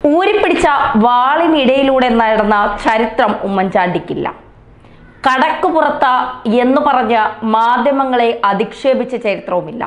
ഊരിപ്പിടിച്ച വാളിനിടയിലൂടെ നടന്ന ചരിത്രം ഉമ്മൻചാണ്ടിക്കില്ല കടക്കുപുറത്ത എന്ന് പറഞ്ഞ മാധ്യമങ്ങളെ അധിക്ഷേപിച്ച ചരിത്രവുമില്ല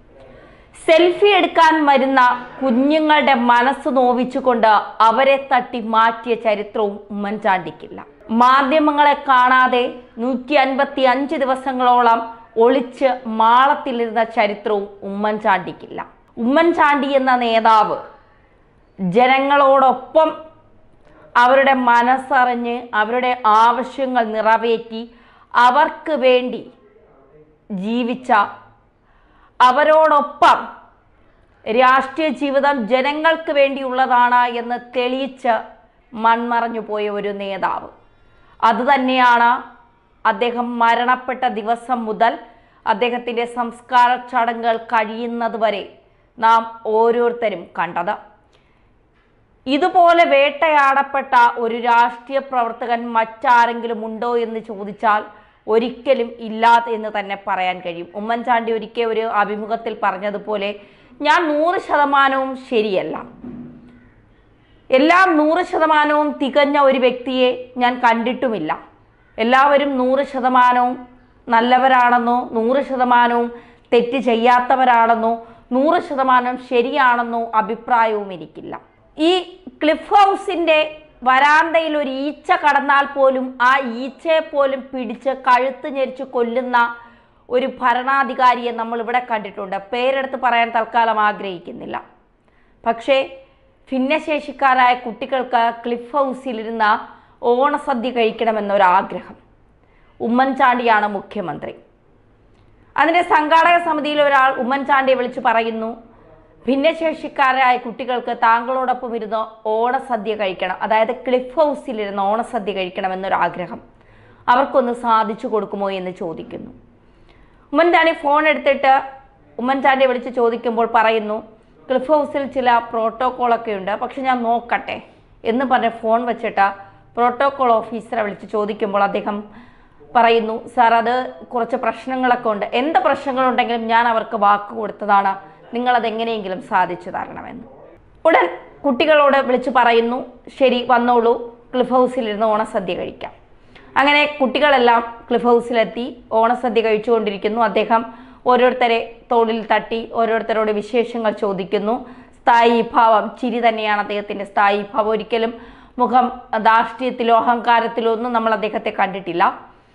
സെൽഫി എടുക്കാൻ വരുന്ന കുഞ്ഞുങ്ങളുടെ മനസ്സ് നോവിച്ചുകൊണ്ട് അവരെ തട്ടി മാറ്റിയ ചരിത്രവും ഉമ്മൻചാണ്ടിക്കില്ല മാധ്യമങ്ങളെ കാണാതെ നൂറ്റി അൻപത്തി അഞ്ച് ദിവസങ്ങളോളം ഒളിച്ച് മാളത്തിലിരുന്ന ചരിത്രവും ഉമ്മൻചാണ്ടിക്കില്ല ഉമ്മൻചാണ്ടി എന്ന നേതാവ് ജനങ്ങളോടൊപ്പം അവരുടെ മനസ്സറിഞ്ഞ് അവരുടെ ആവശ്യങ്ങൾ നിറവേറ്റി അവർക്ക് വേണ്ടി ജീവിച്ച അവരോടൊപ്പം രാഷ്ട്രീയ ജീവിതം ജനങ്ങൾക്ക് വേണ്ടിയുള്ളതാണ് എന്ന് തെളിയിച്ച് മൺമറഞ്ഞു പോയ ഒരു നേതാവ് അതുതന്നെയാണ് അദ്ദേഹം മരണപ്പെട്ട ദിവസം മുതൽ അദ്ദേഹത്തിൻ്റെ സംസ്കാര ചടങ്ങുകൾ കഴിയുന്നത് വരെ നാം ഓരോരുത്തരും കണ്ടത് ഇതുപോലെ വേട്ടയാടപ്പെട്ട ഒരു രാഷ്ട്രീയ പ്രവർത്തകൻ മറ്റാരെങ്കിലും ഉണ്ടോ എന്ന് ചോദിച്ചാൽ ഒരിക്കലും ഇല്ല എന്ന് തന്നെ പറയാൻ കഴിയും ഉമ്മൻചാണ്ടി ഒരിക്കൽ ഒരു അഭിമുഖത്തിൽ പറഞ്ഞതുപോലെ ഞാൻ നൂറ് ശതമാനവും ശരിയല്ല എല്ലാം നൂറ് ശതമാനവും തികഞ്ഞ ഒരു വ്യക്തിയെ ഞാൻ കണ്ടിട്ടുമില്ല എല്ലാവരും നൂറ് ശതമാനവും നല്ലവരാണെന്നോ നൂറ് ശതമാനവും തെറ്റ് ചെയ്യാത്തവരാണെന്നോ നൂറ് ശതമാനം ശരിയാണെന്നോ അഭിപ്രായവും എനിക്കില്ല ഈ ക്ലിഫ് ഹൗസിൻ്റെ വരാന്തയിൽ ഒരു ഈച്ച കടന്നാൽ പോലും ആ ഈച്ചയെ പോലും പിടിച്ച് കഴുത്ത് ഞെരിച്ച് കൊല്ലുന്ന ഒരു ഭരണാധികാരിയെ നമ്മൾ ഇവിടെ കണ്ടിട്ടുണ്ട് പേരെടുത്ത് പറയാൻ തൽക്കാലം ആഗ്രഹിക്കുന്നില്ല പക്ഷേ ഭിന്നശേഷിക്കാരായ കുട്ടികൾക്ക് ക്ലിഫ് ഹൗസിലിരുന്ന ഓണസദ്യ കഴിക്കണമെന്നൊരാഗ്രഹം ഉമ്മൻചാണ്ടിയാണ് മുഖ്യമന്ത്രി അതിൻ്റെ സംഘാടക സമിതിയിൽ ഒരാൾ ഉമ്മൻചാണ്ടിയെ വിളിച്ച് പറയുന്നു ഭിന്നശേഷിക്കാരായ കുട്ടികൾക്ക് താങ്കളോടൊപ്പം ഇരുന്ന് ഓണസദ്യ കഴിക്കണം അതായത് ക്ലിഫ് ഹൗസിലിരുന്ന് ഓണസദ്യ കഴിക്കണമെന്നൊരാഗ്രഹം അവർക്കൊന്ന് സാധിച്ചു കൊടുക്കുമോ എന്ന് ചോദിക്കുന്നു ഉമ്മൻചാണ്ടി ഫോൺ എടുത്തിട്ട് ഉമ്മൻചാണ്ടിയെ വിളിച്ച് ചോദിക്കുമ്പോൾ പറയുന്നു ക്ലിഫ് ഹൗസിൽ ചില പ്രോട്ടോക്കോളൊക്കെ ഉണ്ട് പക്ഷെ ഞാൻ നോക്കട്ടെ എന്ന് പറഞ്ഞ് ഫോൺ വെച്ചിട്ട് പ്രോട്ടോകോൾ ഓഫീസറെ വിളിച്ച് ചോദിക്കുമ്പോൾ അദ്ദേഹം പറയുന്നു സാർ അത് കുറച്ച് പ്രശ്നങ്ങളൊക്കെ ഉണ്ട് എന്ത് പ്രശ്നങ്ങളുണ്ടെങ്കിലും ഞാൻ അവർക്ക് വാക്ക് കൊടുത്തതാണ് നിങ്ങളത് എങ്ങനെയെങ്കിലും സാധിച്ചു തരണമെന്ന് ഉടൻ കുട്ടികളോട് വിളിച്ച് പറയുന്നു ശരി വന്നോളൂ ക്ലിഫ് ഹൗസിലിരുന്ന് ഓണസദ്യ കഴിക്കാം അങ്ങനെ കുട്ടികളെല്ലാം ക്ലിഫ് ഹൗസിലെത്തി ഓണസദ്യ കഴിച്ചുകൊണ്ടിരിക്കുന്നു അദ്ദേഹം ഓരോരുത്തരെ തോളിൽ തട്ടി ഓരോരുത്തരോട് വിശേഷങ്ങൾ ചോദിക്കുന്നു സ്ഥായി ഭാവം ചിരി തന്നെയാണ് അദ്ദേഹത്തിൻ്റെ സ്ഥായി ഭാവം ഒരിക്കലും മുഖം ധാർഷ്ട്യത്തിലോ അഹങ്കാരത്തിലോ ഒന്നും നമ്മൾ അദ്ദേഹത്തെ കണ്ടിട്ടില്ല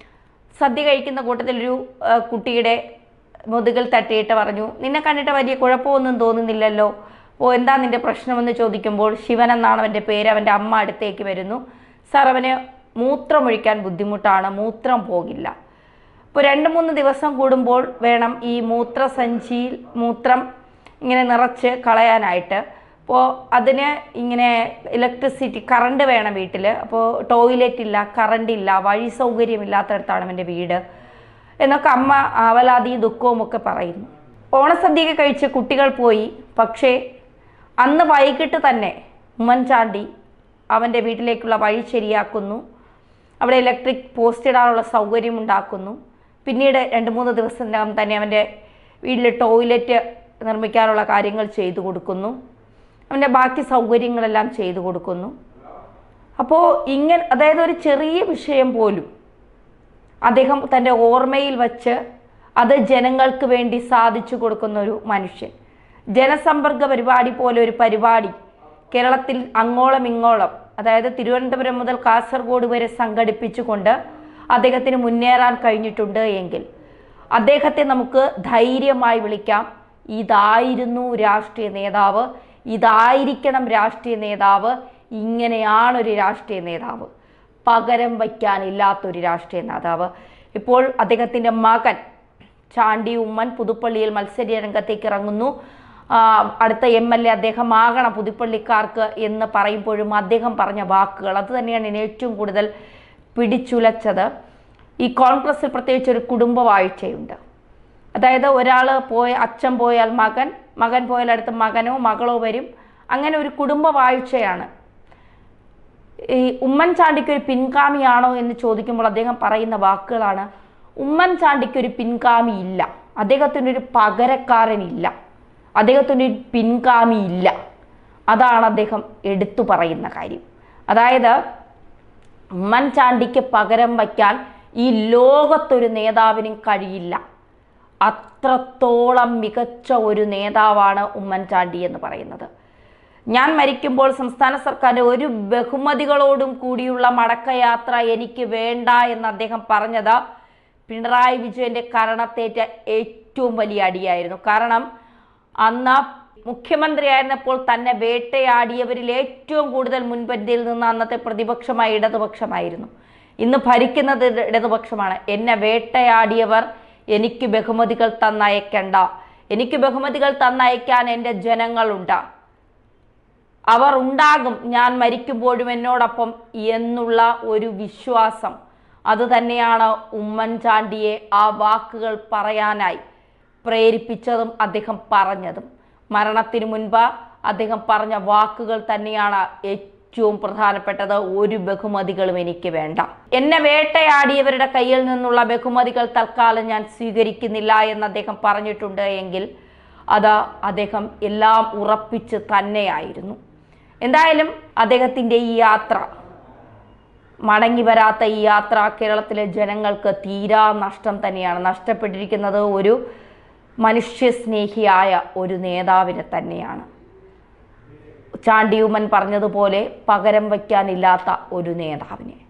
സദ്യ കഴിക്കുന്ന കൂട്ടത്തിൽ ഒരു ആ, കുട്ടിയുടെ മുതുകിൽ തട്ടിയിട്ട് പറഞ്ഞു നിന്നെ കണ്ടിട്ട് വലിയ കുഴപ്പമൊന്നും തോന്നുന്നില്ലല്ലോ ഓ എന്താ നിന്റെ പ്രശ്നമെന്ന് ചോദിക്കുമ്പോൾ ശിവൻ എന്നാണ് അവൻ്റെ പേര് അവൻ്റെ അമ്മ അടുത്തേക്ക് വരുന്നു സാർ അവന് മൂത്രമൊഴിക്കാൻ ബുദ്ധിമുട്ടാണ് മൂത്രം പോകില്ല ഇപ്പോൾ രണ്ട് മൂന്ന് ദിവസം കൂടുമ്പോൾ വേണം ഈ മൂത്രസഞ്ചിയിൽ മൂത്രം ഇങ്ങനെ നിറച്ച് കളയാനായിട്ട് അപ്പോൾ അതിന് ഇങ്ങനെ ഇലക്ട്രിസിറ്റി കറണ്ട് വേണം വീട്ടിൽ അപ്പോൾ ടോയ്ലറ്റ് ഇല്ല കറണ്ട് ഇല്ല വഴി സൗകര്യമില്ലാത്തടത്താണ് എൻ്റെ വീട് എന്നൊക്കെ അമ്മ ആവലാതി ദുഃഖവും ഒക്കെ പറയുന്നു ഓണസദ്യയൊക്കെ കഴിച്ച് കുട്ടികൾ പോയി പക്ഷേ അന്ന് വൈകിട്ട് തന്നെ ഉമ്മൻചാണ്ടി അവൻ്റെ വീട്ടിലേക്കുള്ള വഴി ശരിയാക്കുന്നു അവിടെ ഇലക്ട്രിക് പോസ്റ്റ് ഇടാനുള്ള സൗകര്യം ഉണ്ടാക്കുന്നു പിന്നീട് രണ്ട് മൂന്ന് ദിവസത്തിനകം തന്നെ അവൻ്റെ വീട്ടിൽ ടോയ്ലറ്റ് നിർമ്മിക്കാനുള്ള കാര്യങ്ങൾ ചെയ്തു കൊടുക്കുന്നു അവൻ്റെ ബാക്കി സൗകര്യങ്ങളെല്ലാം ചെയ്തു കൊടുക്കുന്നു അപ്പോൾ ഇങ്ങനെ അതായത് ഒരു ചെറിയ വിഷയം പോലും അദ്ദേഹം തൻ്റെ ഓർമ്മയിൽ വച്ച് അത് ജനങ്ങൾക്ക് വേണ്ടി സാധിച്ചു കൊടുക്കുന്ന ഒരു മനുഷ്യൻ ജനസമ്പർക്ക പരിപാടി പോലെ ഒരു പരിപാടി കേരളത്തിൽ അങ്ങോളം ഇങ്ങോളം അതായത് തിരുവനന്തപുരം മുതൽ കാസർഗോഡ് വരെ സംഘടിപ്പിച്ചുകൊണ്ട് അദ്ദേഹത്തിന് മുന്നേറാൻ കഴിഞ്ഞിട്ടുണ്ട് എങ്കിൽ അദ്ദേഹത്തെ നമുക്ക് ധൈര്യമായി വിളിക്കാം ഇതായിരുന്നു രാഷ്ട്രീയ നേതാവ് ഇതായിരിക്കണം രാഷ്ട്രീയ നേതാവ് ഇങ്ങനെയാണൊരു രാഷ്ട്രീയ നേതാവ് പകരം വയ്ക്കാനില്ലാത്തൊരു രാഷ്ട്രീയ നേതാവ് ഇപ്പോൾ അദ്ദേഹത്തിൻ്റെ മകൻ ചാണ്ടി ഉമ്മൻ പുതുപ്പള്ളിയിൽ മത്സര രംഗത്തേക്ക് ഇറങ്ങുന്നു ആ, അടുത്ത എം എൽ എ അദ്ദേഹം ആകണം പുതുപ്പള്ളിക്കാർക്ക് എന്ന് പറയുമ്പോഴും അദ്ദേഹം പറഞ്ഞ വാക്കുകൾ അത് തന്നെയാണ് എന്നെ ഏറ്റവും കൂടുതൽ പിടിച്ചുലച്ചത് ഈ കോൺഗ്രസിൽ പ്രത്യേകിച്ച് ഒരു കുടുംബ വാഴ്ചയുണ്ട് അതായത് ഒരാൾ പോയ അച്ഛൻ പോയാൽ മകൻ മകൻ പോയാൽ അടുത്ത മകനോ മകളോ വരും അങ്ങനെ ഒരു കുടുംബ വാഴ്ചയാണ് ഈ ഉമ്മൻചാണ്ടിക്ക് ഒരു പിൻഗാമിയാണോ എന്ന് ചോദിക്കുമ്പോൾ അദ്ദേഹം പറയുന്ന വാക്കുകളാണ് ഉമ്മൻചാണ്ടിക്ക് ഒരു പിൻഗാമി ഇല്ല അദ്ദേഹത്തിനൊരു പകരക്കാരനില്ല അദ്ദേഹത്തിനൊരു പിൻഗാമി ഇല്ല അതാണ് അദ്ദേഹം എടുത്തു പറയുന്ന കാര്യം അതായത് ഉമ്മൻചാണ്ടിക്ക് പകരം വയ്ക്കാൻ ഈ ലോകത്തൊരു നേതാവിനും കഴിയില്ല അത്രത്തോളം മികച്ച ഒരു നേതാവാണ് ഉമ്മൻചാണ്ടി എന്ന് പറയുന്നത് ഞാൻ മരിക്കുമ്പോൾ സംസ്ഥാന സർക്കാരിൻ്റെ ഒരു ബഹുമതികളോടും കൂടിയുള്ള മടക്കയാത്ര എനിക്ക് വേണ്ട എന്ന് അദ്ദേഹം പറഞ്ഞത് പിണറായി വിജയന്റെ കരണത്തേറ്റ ഏറ്റവും വലിയ അടിയായിരുന്നു കാരണം അന്ന് മുഖ്യമന്ത്രിയായിരുന്നപ്പോൾ തന്നെ വേട്ടയാടിയവരിൽ ഏറ്റവും കൂടുതൽ മുൻപന്തിയിൽ നിന്ന് അന്നത്തെ പ്രതിപക്ഷമായ ഇടതുപക്ഷമായിരുന്നു ഇന്ന് ഭരിക്കുന്നത് ഇട- ഇടതുപക്ഷമാണ് എന്നെ വേട്ടയാടിയവർ എനിക്ക് ബഹുമതികൾ തന്നയക്കണ്ട എനിക്ക് ബഹുമതികൾ തന്നയക്കാൻ എൻ്റെ ജനങ്ങളുണ്ട് അവർ ഉണ്ടാകും ഞാൻ മരിക്കുമ്പോഴും എന്നോടൊപ്പം എന്നുള്ള ഒരു വിശ്വാസം അത് തന്നെയാണ് ഉമ്മൻചാണ്ടിയെ ആ വാക്കുകൾ പറയാനായി പ്രേരിപ്പിച്ചതും അദ്ദേഹം പറഞ്ഞതും മരണത്തിന് മുൻപ് അദ്ദേഹം പറഞ്ഞ വാക്കുകൾ തന്നെയാണ് ഏറ്റവും പ്രധാനപ്പെട്ടത് ഒരു ബഹുമതികളും എനിക്ക് വേണ്ട എന്നെ വേട്ടയാടിയവരുടെ കയ്യിൽ നിന്നുള്ള ബഹുമതികൾ തൽക്കാലം ഞാൻ സ്വീകരിക്കുന്നില്ല എന്ന് അദ്ദേഹം പറഞ്ഞിട്ടുണ്ട് എങ്കിൽ അത് അദ്ദേഹം എല്ലാം ഉറപ്പിച്ച് തന്നെയായിരുന്നു എന്തായാലും അദ്ദേഹത്തിൻ്റെ ഈ യാത്ര മടങ്ങി വരാത്ത ഈ യാത്ര കേരളത്തിലെ ജനങ്ങൾക്ക് തീരാ നഷ്ടം തന്നെയാണ് നഷ്ടപ്പെട്ടിരിക്കുന്നത് ഒരു മനുഷ്യസ്നേഹിയായ ഒരു നേതാവിനെ തന്നെയാണ് ചാണ്ടിയുമ്മൻ പറഞ്ഞതുപോലെ പകരം വയ്ക്കാനില്ലാത്ത ഒരു നേതാവിനെ